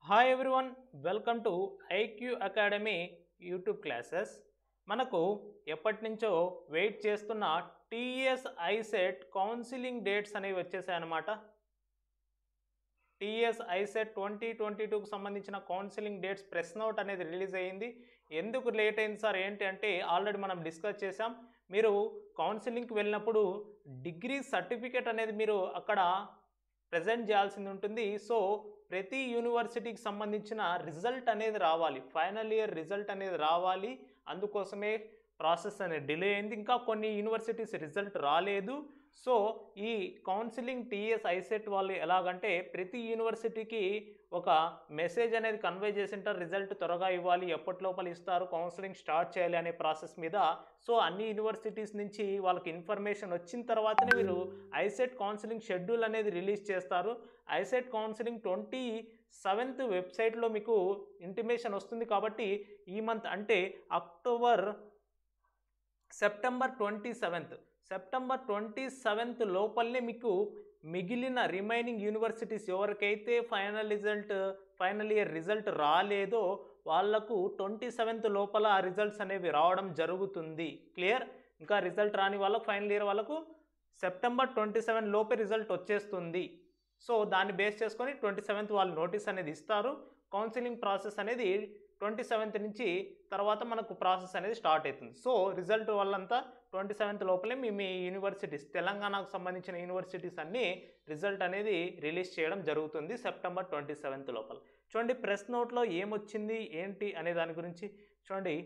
hi everyone welcome to IQ academy YouTube classes మనకు ఎప్పటి నుంచో వెయిట్ చేస్తున్న టీఎస్ ఐసెట్ కౌన్సిలింగ్ డేట్స్ అనేవి వచ్చేసాయి అన్నమాట టీఎస్ ఐసెట్ ట్వంటీ ట్వంటీ టూకి సంబంధించిన కౌన్సిలింగ్ డేట్స్ ప్రెస్ నోట్ అనేది రిలీజ్ అయ్యింది ఎందుకు లేట్ అయింది సార్ ఏంటి అంటే ఆల్రెడీ మనం డిస్కస్ చేసాం మీరు కౌన్సిలింగ్కి వెళ్ళినప్పుడు డిగ్రీ సర్టిఫికేట్ అనేది మీరు అక్కడ ప్రజెంట్ చేయాల్సింది ఉంటుంది సో ప్రతి యూనివర్సిటీకి సంబంధించిన రిజల్ట్ అనేది రావాలి ఫైనల్ ఇయర్ రిజల్ట్ అనేది రావాలి అందుకోసమే ప్రాసెస్ అనేది డిలే అయింది ఇంకా కొన్ని యూనివర్సిటీస్ రిజల్ట్ రాలేదు సో ఈ కౌన్సిలింగ్ టీఎస్ ఐసెట్ వాళ్ళు ఎలాగంటే ప్రతి యూనివర్సిటీకి ఒక మెసేజ్ అనేది కన్వే చేసింటారు రిజల్ట్ త్వరగా ఇవ్వాలి ఎప్పటి లోపల ఇస్తారు కౌన్సిలింగ్ స్టార్ట్ చేయాలి అనే ప్రాసెస్ మీద సో అన్ని యూనివర్సిటీస్ నుంచి వాళ్ళకి ఇన్ఫర్మేషన్ వచ్చిన తర్వాతనే వీళ్ళు ఐసెట్ కౌన్సిలింగ్ షెడ్యూల్ అనేది రిలీజ్ చేస్తారు ఐసెట్ కౌన్సిలింగ్ ట్వంటీ సెవెంత్ వెబ్సైట్లో మీకు ఇంటిమేషన్ వస్తుంది కాబట్టి ఈ మంత్ అంటే October September twenty seventh September twenty seventh లోపలనే మీకు మిగిలిన రిమైనింగ్ యూనివర్సిటీస్ ఎవరికైతే final result final year result రాలేదో వాళ్లకు ట్వంటీ సెవెంత్ లోపల ఆ రిజల్ట్స్ అనేవి రావడం జరుగుతుంది క్లియర్ ఇంకా రిజల్ట్ రాని వాళ్ళకు ఫైనల్ ఇయర్ వాళ్ళకు సెప్టెంబర్ ట్వంటీ సెవెన్ లోపే రిజల్ట్ వచ్చేస్తుంది సో దాన్ని బేస్ చేసుకొని ట్వంటీ సెవెంత్ వాళ్ళు నోటీస్ అనేది ఇస్తారు కౌన్సిలింగ్ ప్రాసెస్ అనేది ట్వంటీ సెవెంత్ నుంచి తర్వాత మనకు ప్రాసెస్ అనేది స్టార్ట్ అవుతుంది సో రిజల్ట్ వాళ్ళంతా ట్వంటీ సెవెంత్ లోపలే మీ మీ యూనివర్సిటీస్ తెలంగాణకు సంబంధించిన యూనివర్సిటీస్ అన్నీ రిజల్ట్ అనేది రిలీజ్ చేయడం జరుగుతుంది సెప్టెంబర్ ట్వంటీ సెవెంత్ లోపల చూడండి ప్రెస్ నోట్లో ఏమొచ్చింది ఏంటి అనే దాని గురించి చూడండి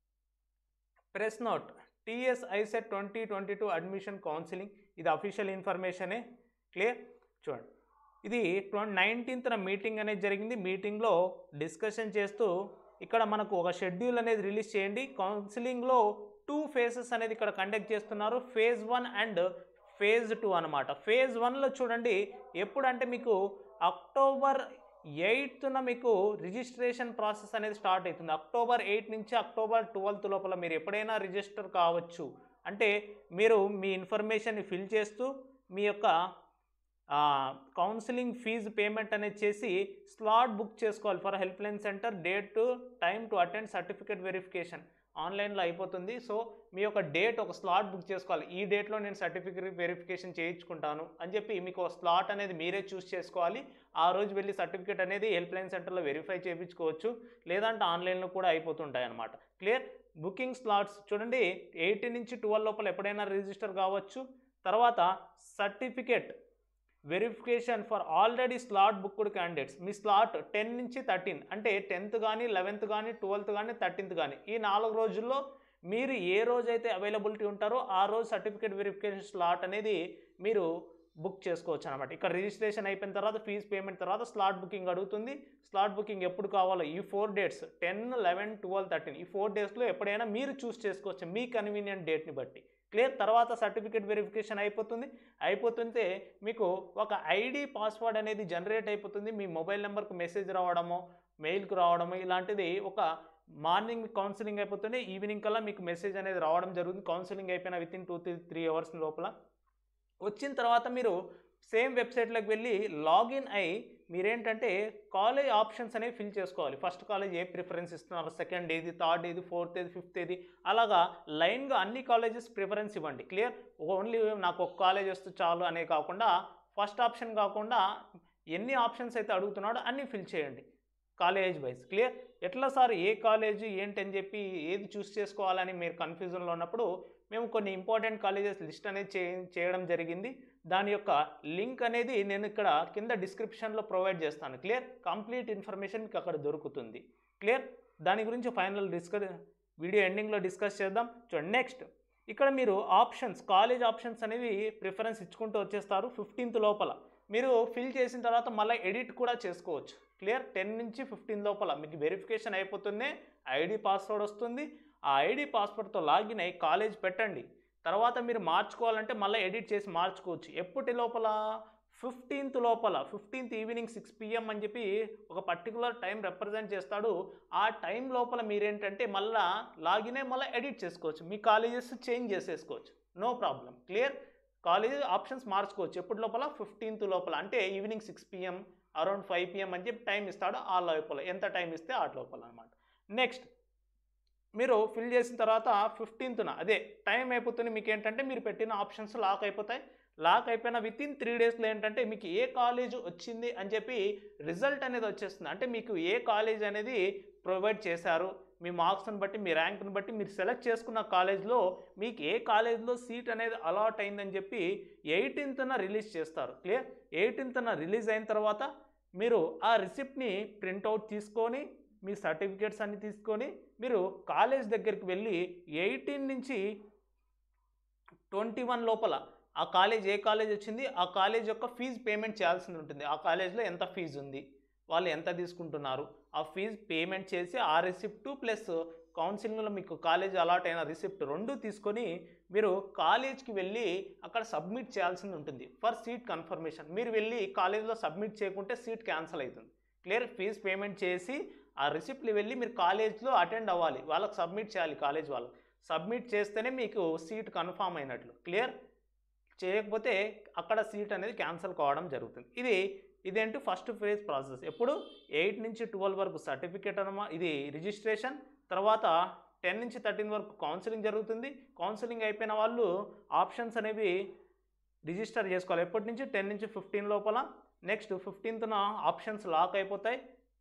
press note TS ICET twenty twenty two admission counselling ఇది అఫీషియల్ ఇన్ఫర్మేషనే క్లియర్ చూడండి ఇది ట్వంటీ నైన్టీన్త్న మీటింగ్ అనేది జరిగింది మీటింగ్లో డిస్కషన్ చేస్తూ ఇక్కడ మనకు ఒక షెడ్యూల్ అనేది రిలీజ్ చేయండి కౌన్సిలింగ్లో టూ ఫేజెస్ అనేది ఇక్కడ కండక్ట్ చేస్తున్నారు phase one and phase two అనమాట ఫేజ్ వన్లో చూడండి ఎప్పుడంటే మీకు అక్టోబర్ ఎయిత్న మీకు రిజిస్ట్రేషన్ ప్రాసెస్ అనేది స్టార్ట్ అవుతుంది అక్టోబర్ ఎయిట్ నుంచి అక్టోబర్ ట్వెల్త్ లోపల మీరు ఎప్పుడైనా రిజిస్టర్ కావచ్చు అంటే మీరు మీ ఇన్ఫర్మేషన్ని ఫిల్ చేస్తూ మీ యొక్క కౌన్సిలింగ్ ఫీజు పేమెంట్ అనేది చేసి స్లాట్ బుక్ చేసుకోవాలి for help line centre date to time to attend certificate verification ఆన్లైన్లో అయిపోతుంది సో మీ యొక్క డేట్ ఒక స్లాట్ బుక్ చేసుకోవాలి ఈ డేట్లో నేను సర్టిఫికేట్ వెరిఫికేషన్ చేయించుకుంటాను అని చెప్పి మీకు ఒక స్లాట్ అనేది మీరే చూస్ చేసుకోవాలి ఆ రోజు వెళ్ళి సర్టిఫికేట్ అనేది హెల్ప్ లైన్ సెంటర్లో వెరిఫై చేయించుకోవచ్చు లేదంటే ఆన్లైన్లో కూడా అయిపోతుంటాయి అనమాట క్లియర్ బుకింగ్ స్లాట్స్ చూడండి ఎయిటీన్ నుంచి ట్వెల్వ్ లోపల ఎప్పుడైనా రిజిస్టర్ కావచ్చు తర్వాత certificate verification for already slot booked candidates మీ స్లాట్ టెన్ నుంచి థర్టీన్ అంటే టెన్త్ కానీ లెవెన్త్ కానీ ట్వెల్త్ కానీ థర్టీన్త్ కానీ ఈ నాలుగు రోజుల్లో మీరు ఏ రోజైతే అవైలబిలిటీ ఉంటారో ఆ రోజు సర్టిఫికేట్ వెరిఫికేషన్ స్లాట్ అనేది మీరు బుక్ చేసుకోవచ్చు అనమాట ఇక్కడ రిజిస్ట్రేషన్ అయిపోయిన తర్వాత ఫీజు పేమెంట్ తర్వాత స్లాట్ బుకింగ్ అడుగుతుంది స్లాట్ బుకింగ్ ఎప్పుడు కావాలో ఈ four dates ten eleven twelve thirteen ఈ ఫోర్ డేస్లో ఎప్పుడైనా మీరు చూస్ చేసుకోవచ్చు మీ కన్వీనియంట్ డేట్ని బట్టి క్లియర్ తర్వాత సర్టిఫికేట్ వెరిఫికేషన్ అయిపోతుంది అయిపోతుంటే మీకు ఒక ఐడి పాస్వర్డ్ అనేది జనరేట్ అయిపోతుంది మీ మొబైల్ నెంబర్కి మెసేజ్ రావడమో మెయిల్కి రావడము ఇలాంటిది ఒక మార్నింగ్ కౌన్సిలింగ్ అయిపోతుంది ఈవినింగ్ కల్లా మీకు మెసేజ్ అనేది రావడం జరుగుతుంది కౌన్సిలింగ్ అయిపోయిన within two three three hours లోపల వచ్చిన తర్వాత మీరు సేమ్ వెబ్సైట్లోకి వెళ్ళి లాగిన్ అయి మీరేంటంటే కాలేజ్ ఆప్షన్స్ అనేవి ఫిల్ చేసుకోవాలి ఫస్ట్ కాలేజ్ ఏ ప్రిఫరెన్స్ ఇస్తున్నారు సెకండ్ ఏది థర్డ్ ఏది ఫోర్త్ ఏది ఫిఫ్త్ ఏది అలాగా లైన్గా అన్ని కాలేజెస్ ప్రిఫరెన్స్ ఇవ్వండి క్లియర్ ఓన్లీ నాకు ఒక కాలేజ్ వస్తే చాలు అనే కాకుండా ఫస్ట్ ఆప్షన్ కాకుండా ఎన్ని ఆప్షన్స్ అయితే అడుగుతున్నాడో అన్నీ ఫిల్ చేయండి కాలేజ్ వైజ్ క్లియర్ ఎట్లా సార్ ఏ కాలేజ్ ఏంటి అని చెప్పి ఏది చూస్ చేసుకోవాలని మీరు కన్ఫ్యూజన్లో ఉన్నప్పుడు మేము కొన్ని ఇంపార్టెంట్ కాలేజెస్ లిస్ట్ అనేది చే చేయడం జరిగింది దాని యొక్క లింక్ అనేది నేను ఇక్కడ కింద డిస్క్రిప్షన్లో ప్రొవైడ్ చేస్తాను క్లియర్ కంప్లీట్ ఇన్ఫర్మేషన్ మీకు అక్కడ దొరుకుతుంది క్లియర్ దాని గురించి ఫైనల్ డిస్కస్ వీడియో ఎండింగ్లో డిస్కస్ చేద్దాం చూడండి నెక్స్ట్ ఇక్కడ మీరు ఆప్షన్స్ కాలేజ్ ఆప్షన్స్ అనేవి ప్రిఫరెన్స్ ఇచ్చుకుంటూ వచ్చేస్తారు ఫిఫ్టీన్త్ లోపల మీరు ఫిల్ చేసిన తర్వాత మళ్ళీ ఎడిట్ కూడా చేసుకోవచ్చు క్లియర్ టెన్ నుంచి ఫిఫ్టీన్ లోపల మీకు వెరిఫికేషన్ అయిపోతుంది ఐడి పాస్వర్డ్ వస్తుంది ఆ ఐడి పాస్వర్డ్తో లాగిన్ అయ్యి కాలేజ్ పెట్టండి తర్వాత మీరు మార్చుకోవాలంటే మళ్ళీ ఎడిట్ చేసి మార్చుకోవచ్చు ఎప్పటి లోపల ఫిఫ్టీన్త్ లోపల ఫిఫ్టీన్త్ ఈవినింగ్ సిక్స్ పిఎం అని చెప్పి ఒక పర్టికులర్ టైం రిప్రజెంట్ చేస్తాడు ఆ టైం లోపల మీరేంటంటే మళ్ళీ లాగిన్ అయ్యి మళ్ళీ ఎడిట్ చేసుకోవచ్చు మీ కాలేజెస్ చేంజ్ చేసేసుకోవచ్చు no problem clear college options మార్చుకోవచ్చు ఎప్పటి లోపల ఫిఫ్టీన్త్ లోపల అంటే evening six PM around five PM అని చెప్పి టైం ఇస్తాడు ఆ లోపల ఎంత టైం ఇస్తే ఆ లోపల అనమాట నెక్స్ట్ మీరు ఫిల్ చేసిన తర్వాత ఫిఫ్టీన్త్న అదే టైం అయిపోతుంది మీకు ఏంటంటే మీరు పెట్టిన ఆప్షన్స్ లాక్ అయిపోతాయి లాక్ అయిపోయిన విత్ ఇన్ త్రీ డేస్లో ఏంటంటే మీకు ఏ కాలేజ్ వచ్చింది అని చెప్పి రిజల్ట్ అనేది వచ్చేస్తుంది అంటే మీకు ఏ కాలేజ్ అనేది ప్రొవైడ్ చేశారు మీ మార్క్స్ని బట్టి మీ ర్యాంక్ని బట్టి మీరు సెలెక్ట్ చేసుకున్న కాలేజ్లో మీకు ఏ కాలేజ్లో సీట్ అనేది అలాట్ అయిందని చెప్పి ఎయిటీన్త్న రిలీజ్ చేస్తారు క్లియర్ ఎయిటీన్త్న రిలీజ్ అయిన తర్వాత మీరు ఆ రిసిప్ట్ని ప్రింట్అవుట్ తీసుకొని మీ సర్టిఫికేట్స్ అన్ని తీసుకొని మీరు కాలేజ్ దగ్గరికి వెళ్ళి ఎయిటీన్ నుంచి ట్వంటీ వన్ లోపల ఆ కాలేజ్ ఏ కాలేజ్ వచ్చింది ఆ కాలేజ్ యొక్క ఫీజు పేమెంట్ చేయాల్సి ఉంటుంది ఆ కాలేజ్లో ఎంత ఫీజు ఉంది వాళ్ళు ఎంత తీసుకుంటున్నారు ఆ ఫీజు పేమెంట్ చేసి ఆ రిసిప్ట్ ప్లస్ కౌన్సిలింగ్లో మీకు కాలేజ్ అలాట్ అయిన రిసిప్ట్ రెండు తీసుకొని మీరు కాలేజ్కి వెళ్ళి అక్కడ సబ్మిట్ చేయాల్సింది ఉంటుంది ఫర్ సీట్ కన్ఫర్మేషన్ మీరు వెళ్ళి కాలేజ్లో సబ్మిట్ చేయకుంటే సీట్ క్యాన్సిల్ అవుతుంది క్లియర్ ఫీజు పేమెంట్ చేసి ఆ రిసిప్ట్లు వెళ్ళి మీరు కాలేజ్లో అటెండ్ అవ్వాలి వాళ్ళకి సబ్మిట్ చేయాలి కాలేజ్ వాళ్ళకి సబ్మిట్ చేస్తేనే మీకు సీట్ కన్ఫామ్ అయినట్లు క్లియర్ చేయకపోతే అక్కడ సీట్ అనేది క్యాన్సిల్ కావడం జరుగుతుంది ఇది ఇదేంటి ఫస్ట్ ఫేజ్ ప్రాసెస్ ఎప్పుడు ఎయిట్ నుంచి ట్వెల్వ్ వరకు సర్టిఫికేట్ అనమా ఇది రిజిస్ట్రేషన్ తర్వాత టెన్ నుంచి థర్టీన్ వరకు కౌన్సిలింగ్ జరుగుతుంది కౌన్సిలింగ్ అయిపోయిన వాళ్ళు ఆప్షన్స్ అనేవి రిజిస్టర్ చేసుకోవాలి ఎప్పటి నుంచి టెన్ నుంచి ఫిఫ్టీన్ లోపల నెక్స్ట్ ఫిఫ్టీన్త్న ఆప్షన్స్ లాక్ అయిపోతాయి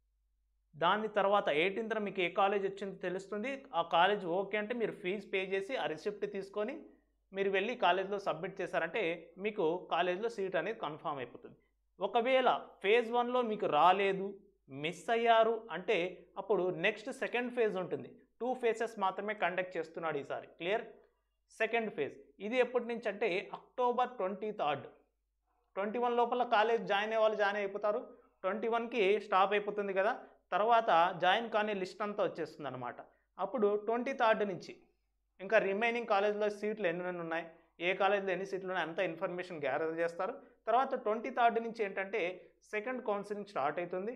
దాని తర్వాత ఎయిటీన్త్న మీకు ఏ కాలేజ్ వచ్చిందో తెలుస్తుంది ఆ కాలేజ్ ఓకే అంటే మీరు ఫీజు పే చేసి ఆ రిసిప్ట్ తీసుకొని మీరు వెళ్ళి కాలేజ్లో సబ్మిట్ చేశారంటే మీకు కాలేజ్లో సీట్ అనేది కన్ఫామ్ అయిపోతుంది ఒకవేళ ఫేజ్ వన్లో మీకు రాలేదు మిస్ అయ్యారు అంటే అప్పుడు నెక్స్ట్ సెకండ్ ఫేజ్ ఉంటుంది టూ ఫేజెస్ మాత్రమే కండక్ట్ చేస్తున్నాడు ఈసారి క్లియర్ సెకండ్ ఫేజ్ ఇది ఎప్పటి నుంచి అంటే October twenty third twenty one లోపల కాలేజ్ జాయిన్ అయ్యే వాళ్ళు జాయిన్ అయిపోతారు ట్వంటీ వన్కి స్టాప్ అయిపోతుంది కదా తర్వాత జాయిన్ కానీ లిస్ట్ అంతా వచ్చేస్తుంది అనమాట అప్పుడు ట్వంటీ థర్డ్ నుంచి ఇంకా రిమైనింగ్ కాలేజ్లో సీట్లు ఎన్ని ఉన్నాయి ఏ కాలేజ్లో ఎన్ని సీట్లు ఉన్నాయి అంత ఇన్ఫర్మేషన్ గ్యాదర్ చేస్తారు తర్వాత ట్వంటీ థర్డ్ నుంచి ఏంటంటే సెకండ్ కౌన్సిలింగ్ స్టార్ట్ అవుతుంది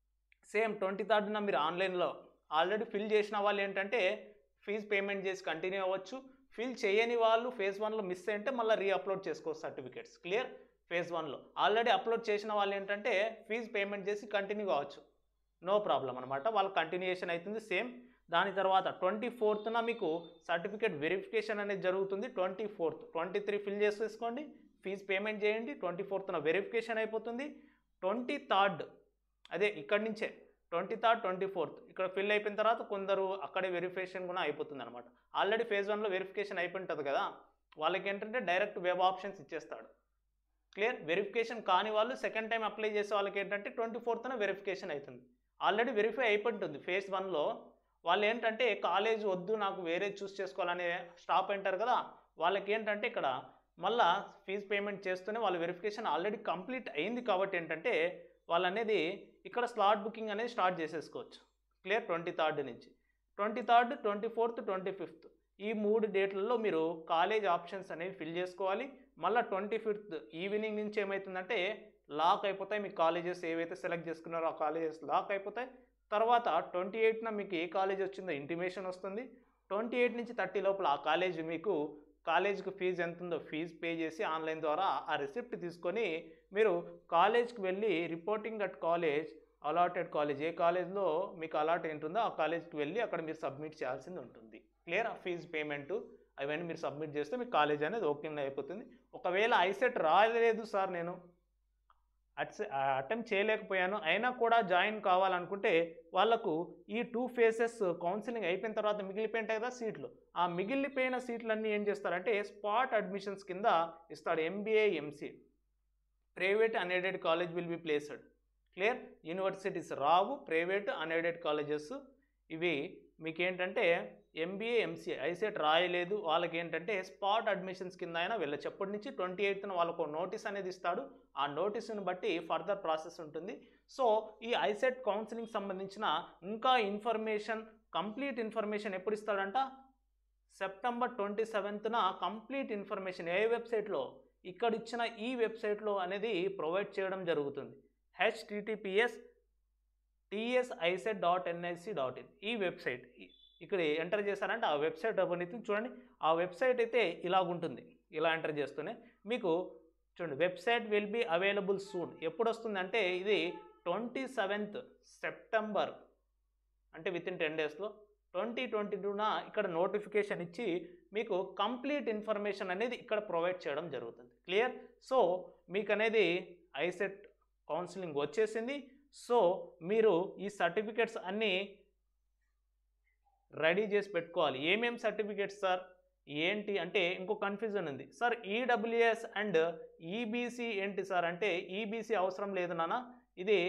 సేమ్ ట్వంటీ థర్డ్న మీరు ఆన్లైన్లో ఆల్రెడీ ఫిల్ చేసిన వాళ్ళు ఏంటంటే ఫీజు పేమెంట్ చేసి కంటిన్యూ అవ్వచ్చు ఫిల్ చేయని వాళ్ళు ఫేజ్ వన్లో మిస్ అయింటే మళ్ళీ రీ అప్లోడ్ చేసుకోవచ్చు సర్టిఫికేట్స్ క్లియర్ ఫేజ్ వన్లో ఆల్రెడీ అప్లోడ్ చేసిన వాళ్ళు ఏంటంటే ఫీజు పేమెంట్ చేసి కంటిన్యూ కావచ్చు నో ప్రాబ్లం అనమాట వాళ్ళ కంటిన్యూయేషన్ అవుతుంది సేమ్ దాని తర్వాత ట్వంటీ ఫోర్త్న మీకు సర్టిఫికేట్ వెరిఫికేషన్ అనేది జరుగుతుంది twenty fourth twenty three fill చేసేసుకోండి ఫీజు పేమెంట్ చేయండి ట్వంటీ ఫోర్త్న వెరిఫికేషన్ అయిపోతుంది ట్వంటీ థర్డ్ అదే ఇక్కడి నుంచే ట్వంటీ థర్డ్ ట్వంటీ ఫోర్త్ ఇక్కడ ఫిల్ అయిపోయిన తర్వాత కొందరు అక్కడే వెరిఫికేషన్ కూడా అయిపోతుంది అనమాట ఆల్రెడీ ఫేజ్ వన్లో వెరిఫికేషన్ అయిపోయి ఉంటుంది కదా వాళ్ళకి ఏంటంటే డైరెక్ట్ వెబ్ ఆప్షన్స్ ఇచ్చేస్తాడు క్లియర్ వెరిఫికేషన్ కాని వాళ్ళు సెకండ్ టైం అప్లై చేసే వాళ్ళకి ఏంటంటే ట్వంటీ ఫోర్త్న వెరిఫికేషన్ అవుతుంది ఆల్రెడీ వెరిఫై అయిపోయి ఉంటుంది ఫేజ్ వన్లో వాళ్ళు ఏంటంటే కాలేజ్ వద్దు నాకు వేరే చూస్ చేసుకోవాలనే స్టాప్ అంటారు కదా వాళ్ళకి ఏంటంటే ఇక్కడ మళ్ళా ఫీజు పేమెంట్ చేస్తూనే వాళ్ళ వెరిఫికేషన్ ఆల్రెడీ కంప్లీట్ అయింది కాబట్టి ఏంటంటే వాళ్ళు అనేది ఇక్కడ స్లాట్ బుకింగ్ అనేది స్టార్ట్ చేసేసుకోవచ్చు క్లియర్ ట్వంటీ థర్డ్ నుంచి twenty third twenty fourth twenty fifth ఈ మూడు డేట్లలో మీరు కాలేజ్ ఆప్షన్స్ అనేవి ఫిల్ చేసుకోవాలి మళ్ళీ ట్వంటీ ఫిఫ్త్ ఈవినింగ్ నుంచి ఏమవుతుందంటే లాక్ అయిపోతాయి మీ కాలేజెస్ ఏవైతే సెలెక్ట్ చేసుకున్నారో ఆ కాలేజెస్ లాక్ అయిపోతాయి తర్వాత ట్వంటీ ఎయిట్న మీకు ఏ కాలేజ్ వచ్చిందో ఇంటిమేషన్ వస్తుంది ట్వంటీ ఎయిట్ నుంచి థర్టీ లోపల ఆ కాలేజ్ మీకు కాలేజ్కి ఫీజు ఎంత ఉందో ఫీజు పే చేసి ఆన్లైన్ ద్వారా ఆ రిసిప్ట్ తీసుకొని మీరు కాలేజ్కి వెళ్ళి reporting at college allotted college ఏ కాలేజ్లో మీకు అలాట్ ఉంటుందో ఆ కాలేజ్కి వెళ్ళి అక్కడ మీరు సబ్మిట్ చేయాల్సింది ఉంటుంది క్లియర్ ఆ ఫీజు పేమెంట్ అవన్నీ మీరు సబ్మిట్ చేస్తే మీ కాలేజ్ అనేది ఓపెన్ అయిపోతుంది ఒకవేళ ఐసెట్ రాలేదు సార్ నేను అటెంప్ట్ చేయలేకపోయాను అయినా కూడా జాయిన్ కావాలనుకుంటే వాళ్ళకు ఈ టూ ఫేసెస్ కౌన్సిలింగ్ అయిపోయిన తర్వాత మిగిలిపోయింటాయి కదా సీట్లు ఆ మిగిలిపోయిన సీట్లన్నీ ఏం చేస్తారంటే స్పాట్ అడ్మిషన్స్ కింద ఇస్తాడు MBA MC private unaided college will be placed clear universities రావు ప్రైవేట్ అన్ఎడెడ్ కాలేజెస్ ఇవి మీకు ఏంటంటే ఎంబీఏ ఎంసీఏ ఐసెట్ రాయలేదు వాళ్ళకి ఏంటంటే స్పాట్ అడ్మిషన్స్ కింద అయినా వెళ్ళచ్చు ఎప్పటి నుంచి ట్వంటీ ఎయిత్న వాళ్ళకు నోటీస్ అనేది ఇస్తాడు ఆ నోటీస్ని బట్టి ఫర్దర్ ప్రాసెస్ ఉంటుంది సో ఈ ఐసెట్ కౌన్సిలింగ్ సంబంధించిన ఇంకా ఇన్ఫర్మేషన్ కంప్లీట్ ఇన్ఫర్మేషన్ ఎప్పుడు ఇస్తాడంట సెప్టెంబర్ ట్వంటీ సెవెంత్న కంప్లీట్ ఇన్ఫర్మేషన్ ఏ వెబ్సైట్లో ఇక్కడ ఇచ్చిన ఈ వెబ్సైట్లో అనేది ప్రొవైడ్ చేయడం జరుగుతుంది HTTPS TSICET dot NIC dot in ఈ వెబ్సైట్ ఇక్కడ ఎంటర్ చేశారంటే ఆ వెబ్సైట్ ఓపెన్ అయితే చూడండి ఆ వెబ్సైట్ అయితే ఇలాగుంటుంది ఇలా ఎంటర్ చేస్తూనే మీకు చూడండి website will be available soon ఎప్పుడు వస్తుందంటే ఇది ట్వంటీ సెవెంత్ సెప్టెంబర్ అంటే విత్ ఇన్ టెన్ డేస్లో ట్వంటీ ట్వంటీ టూన ఇక్కడ నోటిఫికేషన్ ఇచ్చి మీకు కంప్లీట్ ఇన్ఫర్మేషన్ అనేది ఇక్కడ ప్రొవైడ్ చేయడం జరుగుతుంది క్లియర్ సో మీకు అనేది ఐసెట్ కౌన్సిలింగ్ వచ్చేసింది సో మీరు ఈ సర్టిఫికెట్స్ అన్నీ రెడీ చేసి పెట్టుకోవాలి ఏమేం సర్టిఫికేట్స్ సార్ ఏంటి అంటే ఇంకో కన్ఫ్యూజన్ ఉంది సార్ ఈడబ్ల్యూఎస్ అండ్ ఈబీసీ ఏంటి సార్ అంటే ఈబీసీ అవసరం లేదు నాన్న ఇది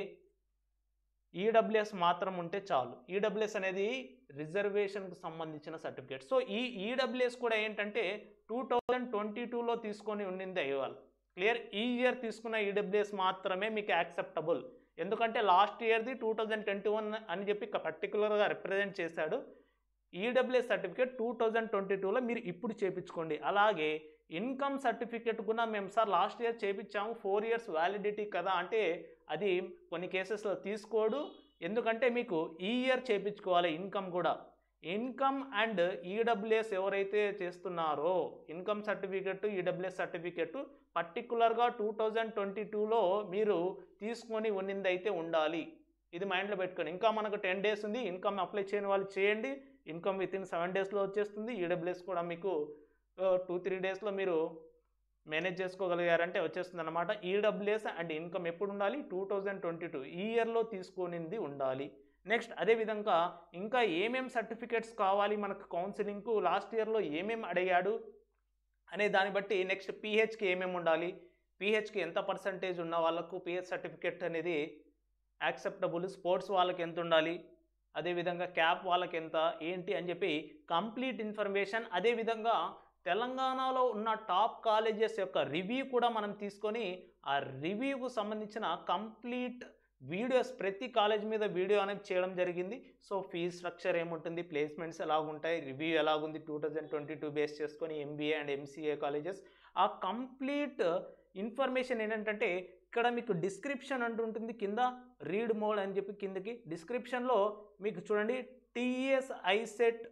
ఈడబ్ల్యూఎస్ మాత్రం ఉంటే చాలు ఈడబ్ల్యూఎస్ అనేది రిజర్వేషన్కి సంబంధించిన సర్టిఫికేట్ సో ఈ ఈడబ్ల్యూఎస్ కూడా ఏంటంటే టూ థౌజండ్ ట్వంటీ టూలో తీసుకొని ఉండింది ఇవాళ క్లియర్ ఈ ఇయర్ తీసుకున్న ఈడబ్ల్యూఎస్ మాత్రమే మీకు యాక్సెప్టబుల్ ఎందుకంటే లాస్ట్ ఇయర్ది టూ థౌజండ్ ట్వంటీ వన్ అని చెప్పి పర్టికులర్గా రిప్రజెంట్ చేశాడు EWS certificate two thousand twenty టూలో మీరు ఇప్పుడు చేపించుకోండి అలాగే ఇన్కమ్ సర్టిఫికేట్ కూడా మేము సార్ లాస్ట్ ఇయర్ చేపించాము ఫోర్ ఇయర్స్ వ్యాలిడిటీ కదా అంటే అది కొన్ని కేసెస్లో తీసుకోడు ఎందుకంటే మీకు ఈ ఇయర్ చేపించుకోవాలి ఇన్కమ్ కూడా ఇన్కమ్ అండ్ ఈడబ్ల్యూఎస్ ఎవరైతే చేస్తున్నారో ఇన్కమ్ సర్టిఫికెట్ ఈడబ్ల్యూఎస్ సర్టిఫికెట్ పర్టికులర్గా టూ థౌజండ్ ట్వంటీ టూలో మీరు తీసుకొని ఉన్నిందైతే ఉండాలి ఇది మైండ్లో పెట్టుకోండి ఇంకా మనకు టెన్ డేస్ ఉంది ఇన్కమ్ అప్లై చేయని వాళ్ళు చేయండి ఇన్కమ్ విత్ ఇన్ సెవెన్ డేస్లో వచ్చేస్తుంది ఈడబ్ల్యూఎస్ కూడా మీకు టూ త్రీ డేస్లో మీరు మేనేజ్ చేసుకోగలిగారంటే వచ్చేస్తుంది అనమాట ఈడబ్ల్యూఎస్ అండ్ ఇన్కమ్ ఎప్పుడు ఉండాలి టూ థౌజండ్ ట్వంటీ టూ ఈ ఇయర్లో తీసుకొనింది ఉండాలి నెక్స్ట్ అదేవిధంగా ఇంకా ఏమేం సర్టిఫికేట్స్ కావాలి మనకు కౌన్సిలింగ్కు లాస్ట్ ఇయర్లో ఏమేమి అడిగాడు అనే దాన్ని బట్టి నెక్స్ట్ పీహెచ్కి ఏమేమి ఉండాలి పీహెచ్కి ఎంత పర్సంటేజ్ ఉన్న వాళ్ళకు పిహెచ్ సర్టిఫికేట్ అనేది యాక్సెప్టబుల్ స్పోర్ట్స్ వాళ్ళకి ఎంత ఉండాలి అదేవిధంగా క్యాప్ వాళ్ళకి ఎంత ఏంటి అని చెప్పి కంప్లీట్ ఇన్ఫర్మేషన్ అదేవిధంగా తెలంగాణలో ఉన్న టాప్ కాలేజెస్ యొక్క రివ్యూ కూడా మనం తీసుకొని ఆ రివ్యూకు సంబంధించిన కంప్లీట్ వీడియోస్ ప్రతి కాలేజ్ మీద వీడియో అనేది చేయడం జరిగింది సో ఫీజ్ స్ట్రక్చర్ ఏముంటుంది ప్లేస్మెంట్స్ ఎలాగుంటాయి రివ్యూ ఎలాగుంది two thousand twenty two base చేసుకొని ఎంబీఏ అండ్ ఎంసీఏ కాలేజెస్ ఆ కంప్లీట్ ఇన్ఫర్మేషన్ ఏంటంటే ఇక్కడ మీకు డిస్క్రిప్షన్ అంటుంటుంది కింద రీడ్ మోడ్ అని చెప్పి కిందకి డిస్క్రిప్షన్లో మీకు చూడండి టీఎస్ ఐసెట్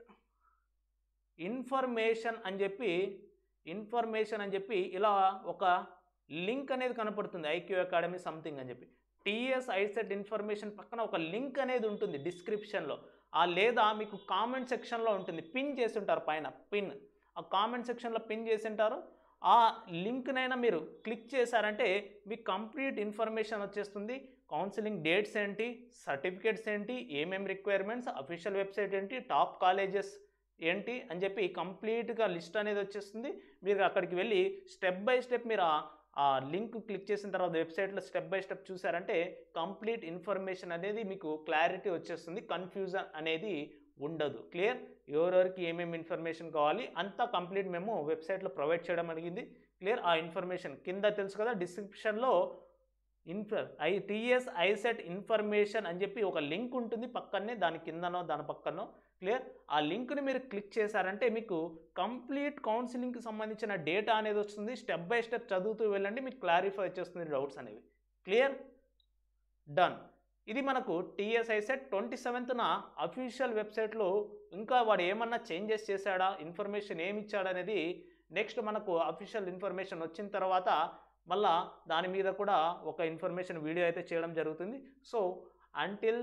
ఇన్ఫర్మేషన్ అని చెప్పి ఇన్ఫర్మేషన్ అని చెప్పి ఇలా ఒక లింక్ అనేది కనపడుతుంది ఐక్యూ అకాడమీ సంథింగ్ అని చెప్పి టీఎస్ ఐసెట్ ఇన్ఫర్మేషన్ పక్కన ఒక లింక్ అనేది ఉంటుంది డిస్క్రిప్షన్లో ఆ లేదా మీకు కామెంట్ సెక్షన్లో ఉంటుంది పిన్ చేసి ఉంటారు పైన పిన్ ఆ కామెంట్ సెక్షన్లో పిన్ చేసి ఉంటారు ఆ లింక్నైనా మీరు క్లిక్ చేశారంటే మీకు కంప్లీట్ ఇన్ఫర్మేషన్ వచ్చేస్తుంది కౌన్సిలింగ్ డేట్స్ ఏంటి సర్టిఫికేట్స్ ఏంటి ఏమేమి రిక్వైర్మెంట్స్ అఫీషియల్ వెబ్సైట్ ఏంటి టాప్ కాలేజెస్ ఏంటి అని చెప్పి కంప్లీట్గా లిస్ట్ అనేది వచ్చేస్తుంది మీరు అక్కడికి వెళ్ళి స్టెప్ బై స్టెప్ మీరు ఆ ఆ లింక్ క్లిక్ చేసిన తర్వాత వెబ్సైట్లో స్టెప్ బై స్టెప్ చూసారంటే కంప్లీట్ ఇన్ఫర్మేషన్ అనేది మీకు క్లారిటీ వచ్చేస్తుంది కన్ఫ్యూజన్ అనేది ఉండదు క్లియర్ ఎవరెవరికి ఏమేమి ఇన్ఫర్మేషన్ కావాలి అంతా కంప్లీట్ మేము వెబ్సైట్లో ప్రొవైడ్ చేయడం అడిగింది క్లియర్ ఆ ఇన్ఫర్మేషన్ కింద తెలుసు కదా డిస్క్రిప్షన్లో ఇన్ఫర్ ఐ టీఎస్ ఐసెట్ ఇన్ఫర్మేషన్ అని చెప్పి ఒక లింక్ ఉంటుంది పక్కనే దాని కిందనో దాని పక్కనో క్లియర్ ఆ లింక్ని మీరు క్లిక్ చేశారంటే మీకు కంప్లీట్ కౌన్సిలింగ్కి సంబంధించిన డేటా అనేది వస్తుంది స్టెప్ బై స్టెప్ చదువుతూ వెళ్ళండి మీకు క్లారిఫై వచ్చేస్తుంది డౌట్స్ అనేవి క్లియర్ డన్ ఇది మనకు టీఎస్ఐ సెట్ ట్వంటీ సెవెంత్న అఫీషియల్ వెబ్సైట్లో ఇంకా వాడు ఏమన్నా చేంజెస్ చేశాడా ఇన్ఫర్మేషన్ ఏమి ఇచ్చాడనేది నెక్స్ట్ మనకు అఫీషియల్ ఇన్ఫర్మేషన్ వచ్చిన తర్వాత మళ్ళా దాని మీద కూడా ఒక ఇన్ఫర్మేషన్ వీడియో అయితే చేయడం జరుగుతుంది సో అంటిల్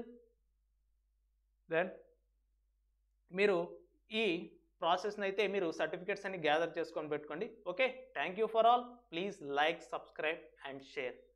దెన్ మీరు ఈ ప్రాసెస్ని అయితే మీరు సర్టిఫికేట్స్ అన్ని గ్యాదర్ చేసుకొని పెట్టుకోండి okay thank you for all please like subscribe and share